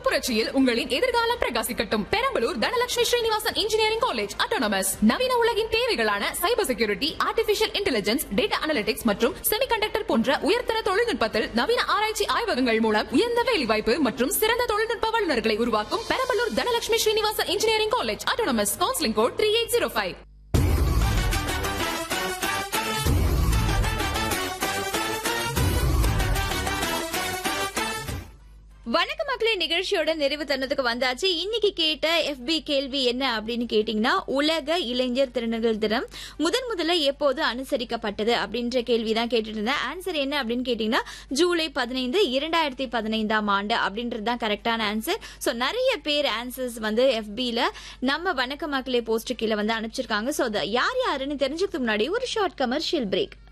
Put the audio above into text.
புரட்சியில் உங்களின் எதிர்காலம் பிரகாசிக்கட்டும் Perambalur Dhanalakshmi Srinivasan engineering college autonomous நவீன உலகின் தேவைகளான cyber security artificial intelligence data analytics மற்றும் செமிகண்டக்டர் போன்ற உயர்தர தொழில்நுட்பத்தில் நவீன ஆராய்ச்சி ஆய்வகங்கள் மூலம் உயர்ந்த வேலைவாய்ப்பு மற்றும் சிறந்த தொழில்நுட்ப வல்லுநர்களை உருவாக்கும் Perambalur Dhanalakshmi Srinivasan engineering college autonomous counselling code three eight zero five வணக்க மக்களே நிகழ்ச்சியோட நிறைவு தருணத்துக்கு வந்தாச்சு இன்னைக்கு கேட்ட எஃபி கேள்வி என்ன அப்படின்னு கேட்டீங்கன்னா உலக இளைஞர் திறன்கள் தினம் முதன் முதல்ல எப்போது அனுசரிக்கப்பட்டது அப்படின்ற கேள்வி தான் கேட்டுட்டு இருந்தேன் ஆன்சர் என்ன அப்படின்னு கேட்டீங்கன்னா ஜூலை பதினைந்து இரண்டாயிரத்தி பதினைந்தாம் ஆண்டு அப்படின்றது தான் கரெக்டான ஆன்சர் ஸோ நிறைய பேர் ஆன்சர்ஸ் வந்து எஃபில நம்ம வணக்க மக்களே போஸ்ட் கீழே வந்து அனுப்பிச்சிருக்காங்க ஸோ யார் யாருன்னு தெரிஞ்சுக்கிறதுக்கு முன்னாடி ஒரு ஷார்ட் கமர்ஷியல் பிரேக்